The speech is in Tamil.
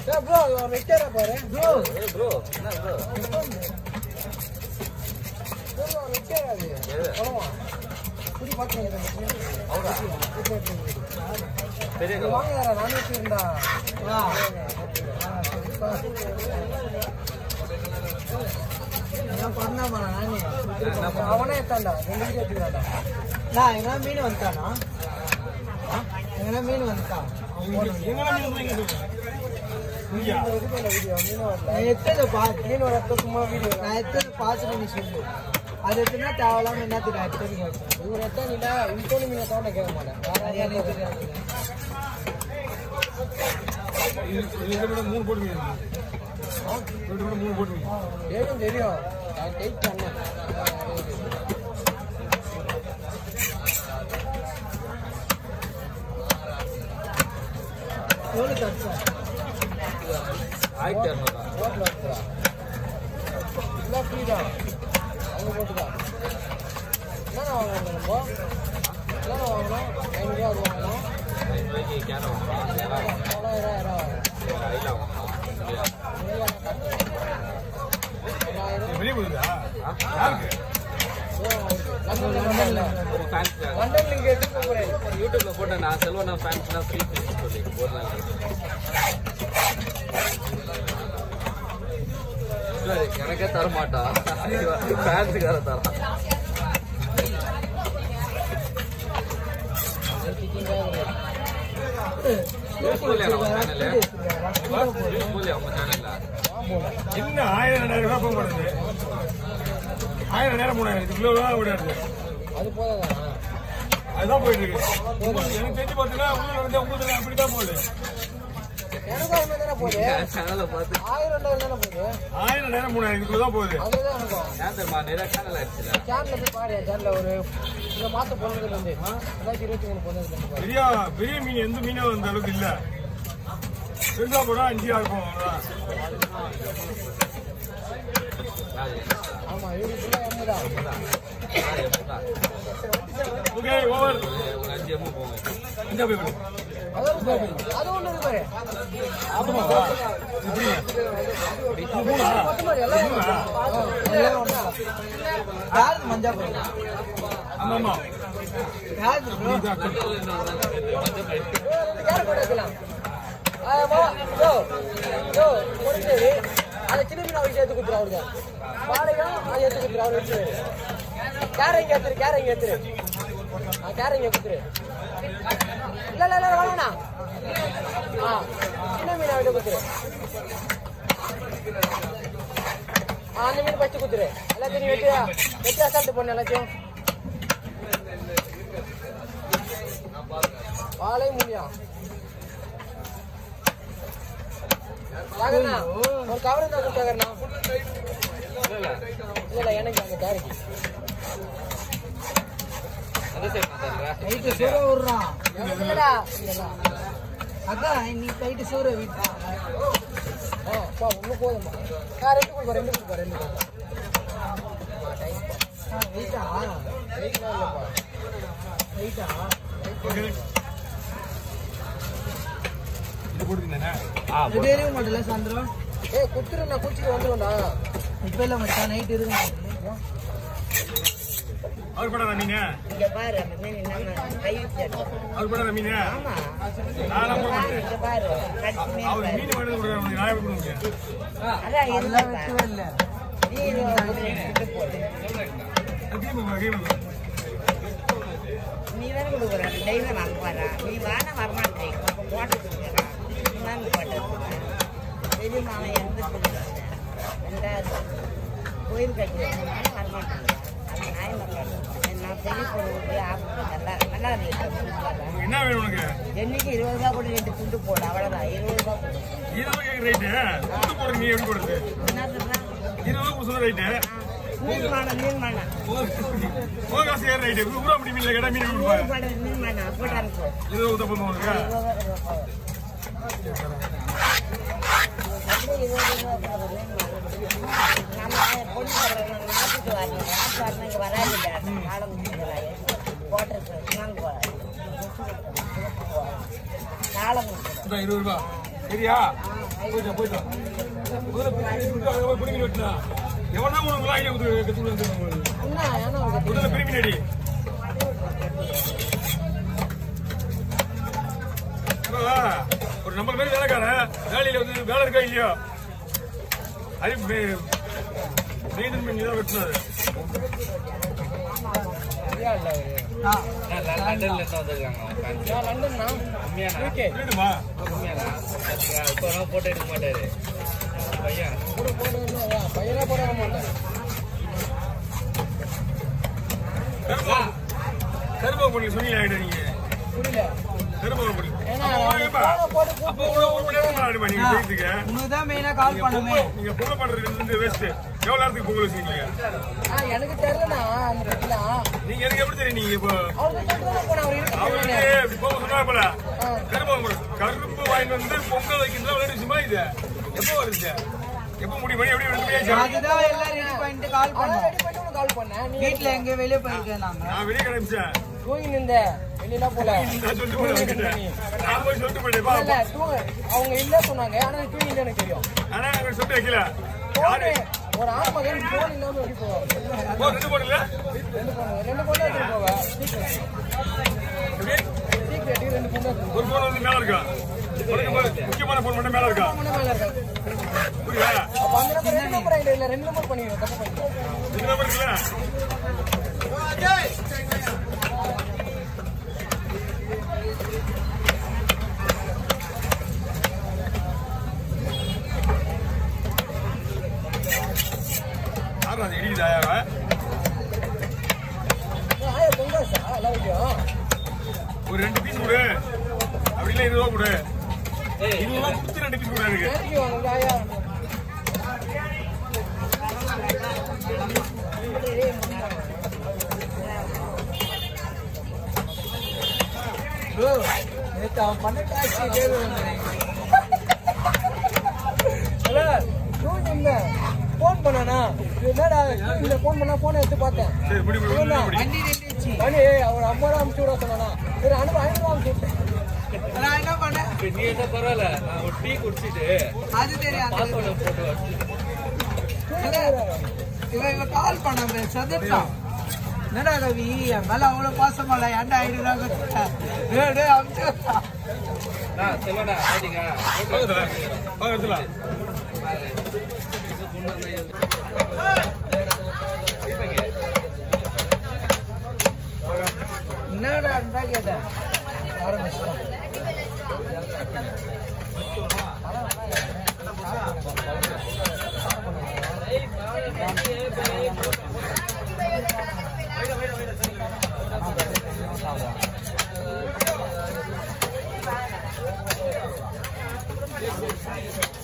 ப்ரோ வைக்கிறா பாரு ப்ரோ ப்ரோ என்ன ப்ரோ ப்ரோ வைக்கிறா அது எது? பழமா புடி பாக்குறீங்க பெரிய கவா வாங்க நானே வச்சிருந்தா அவனே எத்தாண்டா ரெண்டு வீடியோ எடுத்துக்கிறான்டா நான் எங்கன்னா மீன் வந்துட்டானா எங்கன்னா மீன் வந்துட்டா வீடியோ மீன் வரல நான் எத்தனை பாரு மீன் வரப்ப சும்மா வீடியோ நான் எத்தனை பார்த்து நீ சொல்லு அது எத்தனை தேவையில்லாம என்னத்துக்கு நான் எத்தனை கேட்பேன் இவர் எத்தா நீடா இன்டோனி மீனை தவிர கேட்க மாட்டேன் வேற அது யாரையும் எனக்கு தெரியாது மூணு போட்டு மூணு போட்டு தெரியும் தெரியும் நான் டேக் பண்ணேன் எவ்வளோ கஷ்டம் ஆயிரத்தி இரநூறுவா ரோட்ல வந்துடா எல்லாம் ஃப்ரீ தான் அவங்க போட்டுதான் என்னென்ன வாங்கணும் நம்ம என்னென்ன வாங்கணும் ஐநூறுரூவா அது வாங்கணும் ஐநூறுவாய்க்கு கேரை வாங்கலாம் தொள்ளாயிரம் ஆயிரம் ஐலா வாங்கலாம் தொள்ளாயிரம் வெளியே போகுதா லண்டன்ல ஒரு ஃபேன்ஸுக்காக லண்டன் நீங்க எடுத்து போறேன் யூடியூப்ல போட்டேன் நான் செல்வனா ஃபேன்ஸ்னா ஃப்ரீ சொல்லி ஒரு நாள் இல்ல, எனக்கே தர மாட்டா ஃபேன்ஸுக்கார தரான் யூஸ்ஃபுல் நம்ம சேனல் யூஸ்ஃபுல் அவங்க சேனல்ல என்ன ஆயிரம் ரெண்டாயிரம் ரூபாய் போக மாட்டேங்குது ஆயிரம் நேரம் மூணாயிரம் இது கிலோ தான் விடாது அது போதாதான் அதுதான் போயிட்டு இருக்கு எனக்கு தெரிஞ்சு பார்த்தீங்கன்னா உள்ள வந்து உங்களுக்கு அப்படிதான் போகுது எனக்கும் அது தானே போகுது என் சேனலை பார்த்து ஆயிரம் ரெண்டாயிரம் தானே போகுது ஆயிரம் நேரம் மூணாயிரம் இதுக்குள்ள தான் போகுது அதுதான் எனக்கும் ஏன் தெரியுமா நிறைய சேனல் ஆயிடுச்சுல சேனல்ல போய் பாரு சேனல்ல ஒரு இந்த மாத்த பொண்ணுல இருந்து ரெண்டாயிரத்தி இருபத்தி மூணு பொண்ணு இருந்து பாரு பெரிய பெரிய மீன் எந்த மீனும் அந்த அளவுக்கு இல்ல பெருசா போனா அஞ்சு இருக்கும் அவ்வளவுதான். யாரு? ஆமா இவரு ஃபுல்லா எண்பதா யாரு எப்படா? ஓகே ஓவர் ஒரு அஞ்சு எம்மு போங்க இந்த போய் விடு. அதான் பாரு அது ஒண்ணு இருக்கு பாரு ஆமாவா? மூணா? மொத்தமா எல்லாம் மூணா? எல்லாம் ஒண்ணா. யாருக்கு மஞ்சா போடுங்க ஆமா ஆமா யாருக்கு bro? யார் கூட வைக்கலாம் ஆமா யோ யோ கொடுத்து அதை சின்ன மீன் அவருக்கு சேர்த்து கொடுத்துரு அவருக்கு வாடகையும் அதை எடுத்து கொடுத்துரு அவர் வச்சு கேரை இங்க எடுத்துரு கேரை இங்க எடுத்துரு ஆ கேரை இங்க கொடுத்துரு இல்ல இல்ல இல்ல வாங்கண்ணா ஆ சின்ன மீன் அவர்கிட்ட கொடுத்துரு ஆ அந்த மீன் பச்சு கொடுத்துரு எல்லாத்தையும் வெட்டி வெட்டி அசால்ட்டு பண்ணு எல்லாத்தையும் வாழை முடியும் வாங்கண்ணா ஒரு கவர் இருந்தா கொடுத்தாங்கண்ணா இல்ல இல்ல எனக்கு அந்த டேரிக்கு அந்த சைடு மாத்தாடுறா நைட்டு சூற விடுறான் எனக்கு இல்லடா இல்லடா அதான் நீ நைட்டு சூற விட்டா ஆ பா ஒண்ணு போதும்மா ஆ ரெண்டு கொடுப்பா ரெண்டு கொடுப்பா ரெண்டு கொடுப்பா வெயிட்டா வெயிட்லாம் இல்லப்பா வெயிட்டா ஓகே இது போட்டுருந்தேனே ஆ இது இருக்க மாட்டல சாயந்தரம் ஏய் குத்துரு நான் குச்சிட்டு வந்துடும்டா இப்ப இல்ல மச்சான் நைட் இருக்க மாட்டேன் அவர் படம் மீன் இங்க பாரு அந்த மீன் நம்ம கை வச்சு எடுக்கணும். அவர் படம் மீன் ஆமா நான்லாம் போட மாட்டேன் இங்க பாரு கடிச்சு மீன் அவர் பாரு மீன் வாங்கி கொடுக்குறாரு நான் எப்படி கொடுக்க அதான் அதெல்லாம் இருந்தா வைக்கவே இல்ல நீ இது போடு நீ தானே கொடுக்குற டெய்லி வாங்க பாரு நீ வான வரமாட்டேன் அப்போ போட்டு கொடுக்குறான் நீ வாங்க போட்டு பெரிய மாமன் எந்த ரெண்டாவது கோயில் கட்டி வரமாட்டேங்க அது நியாயம் நான் பெரிய பொண்ணு ஆப்பிட்டு நல்லா நல்லா இருக்கு என்ன வேணும் உனக்கு என்னைக்கு இருபது ரூபா கூட ரெண்டு துண்டு போடு அவ்வளோதான் இருபது ரூபா கொடு இருபது கேட்க ரைட்டு துண்டு போடுற நீ எப்படி கொடுத்து என்ன சொல்றேன் இருபது ரூபா சொல்ல ரைட்டு மீன் மானம் மீன் மானம் உங்க காசு ஏற ரைட்டு ஊரா அப்படி மீன்ல கேட்டா மீன் கொடுப்பாங்க போடு மீன் மானம் போட்டு அனுப்பு இருபது ஊத்த போதும் உனக்கு அப்படியே இருபது ரூபா போடுறது நம்ம பொண்ணு போடுறது நாட்டுக்கு வரணும் நாட்டு வரணும் இங்கே வராது காலம் முடிஞ்சலாயே போட்டிருக்கு நாங்கள் போகிறோம் காலம் முடிஞ்சது இந்த இருபது ரூபா சரியா போயிட்டான் போயிட்டான் முதல்ல பிரிமினி விட்டு அங்க போய் பிரிமினி வெட்டினா எவனா உனக்கு வாங்கி கொடுத்து கத்து வந்து என்ன ஏன்னா அவங்க முதல்ல பிரிமினி அடி அப்பா, ஒரு நம்ம மாதிரி வேலைக்காரன் வேலையில வந்து வேலை இருக்கா இல்லையோ அது மெயின்டைன் பண்ணி தான் வெட்டினாரு சரியா இல்ல அவரு ஆ, லண்டன்ல இருந்து வந்திருக்காங்க அவங்க fans. நான் லண்டன்னா உண்மையாண்ணா? யூகே வேணுமா உண்மையாண்ணா? இப்போ நான் போட்டோ எடுக்க மாட்டாரு பையன் கூட போடுறதுன்னா பையனா போட மாட்டேன் கருப்பா கருப்பா பண்ணி சொன்னீங்க நீங்க புரியல கருப்பா பண்ணி ஏன்னா அப்ப வாங்கப்பா. போன போட்டு அப்ப கூட ஒரு மணி நேரம் ஆடுமா நீங்க செய்யறதுக்கு உனக்கு தான் மெயினா கால் பண்ணுமே நீங்க பொங்கல் பண்றது வந்து வேஸ்ட் எவ்வளவு நேரத்துக்கு பொங்கல் வச்சுக்கீங்க ஆ, எனக்கு தெரியலண்ணா அந்த பத்திலாம் நீங்க எனக்கு எப்படி தெரியும் நீங்க இப்போ அவங்க சொல்லிட்டு போன அவர் இருக்க அவருக்கு சொன்னாரு. இப்படி போக சொன்னா போல ஆ. கருப்பா பண்ணு. கருப்பு வாங்கிட்டு வந்து பொங்கல் வைக்கிறதா விளையாட்டு விஷயமா இது எப்போ வருது எப்போ முடியும் மணி எப்படி ரெண்டு மணி ஆச்சா? அதுதான் எல்லாம் ரெடி பண்ணிட்டு கால் அதான் பண்ணோம் ready பண்ணிட்டு உனக்கு call பண்ணேன். நீ வீட்டுல எங்க வெளியே போயிருக்கேன் நாங்க நான் வெளியே கிளம்பிச்சேன் தூங்கி நின்ற. வெளியலாம் போல. நான் சொல்லிட்டு போனேன் தூங்கி அவர்கிட்ட. நின்ற நீ. நான் போய் சொல்லிட்டு போயிட்டேன் பா. இல்ல, தூங்க. அவங்க இல்ல சொன்னாங்க ஆனா நீ தூங்கி நின்ற எனக்கு தெரியும் ஆனா அங்க சொல்லிட்டு வைக்கல யாரு phone, ஒரு ஆண் மகன் போன் இல்லாம எப்படி போவாங்க போ, ரெண்டு போடல ரெண்டு பொண்ணு ரெண்டு பொண்ணு எடுத்துட்டு போவேன் எப்படி? சீக்கிரட்டி ரெண்டு பொண்ணு எடுத்துட்டு ஒரு போன் வந்து மேல இருக்கா உனக்கு ஒரு முக்கியமான போன் மட்டும் மேல இருக்கா போவேன் மேல இருக்காங்க புரியுதா அப்ப அந்த நம்பர் ரெண்டு நம்பர் ஆயிடும் இல்ல ரெண்டு நம்பர் பண்ணிடுவோம் தப்பு பண்ணிடுவோம் இந்த நம்பர் இருக்குல்ல யாரா அது இடிக்குதா யாரா? ஆயா பொங்காசா எல்லாம் வைக்கும் ஒரு ரெண்டு பீஸ் கொடு அப்படி இல்லை இருபது ரூபா கொடு இதெல்லாம் குத்து ரெண்டு பீஸ் கொடு எனக்கு நேற்றுக்கு வாங்க ஆயா ப்ரோ நேத்து அவன் பண்ண டாக்ஸி கேள்வி ஹலோ தூங்கி இருந்தேன் ஃபோன் பண்ணானா என்னடா இந்த ஃபோன் பண்ணா ஃபோனை எடுத்து பார்த்தேன் சரி முடி முடி முடி, முடி வண்டி நின்றுச்சு மணி அவர் ஐம்பது ரூபா அமுச்சு விட சொன்னானா சரி அனுப்ப ஐநூறு ரூபா அமுச்சு விட்டேன் நான் என்ன பண்ணேன் இப்ப நீ என்ன பரவாயில்ல நான் ஒரு டீ குடிச்சிட்டு அது தெரியும் அது பாஸ்வேர்டு போட்டு வச்சு இவன் இவன் கால் பண்ண சதுர்த்தான் என்னடா ரவி என் மேல அவ்வளவு பாசமல்ல ஏன்டா ஐநூறு ரூபா கொடுத்த? டேய், டேய், அமுச்சு விட்டா. நான் செல்வனா பாத்தீங்க பக்கத்துல பக்கத்துல என்னடா இருந்தா கேட்டேன் ஆரம்பிச்சிட்டான் ஆ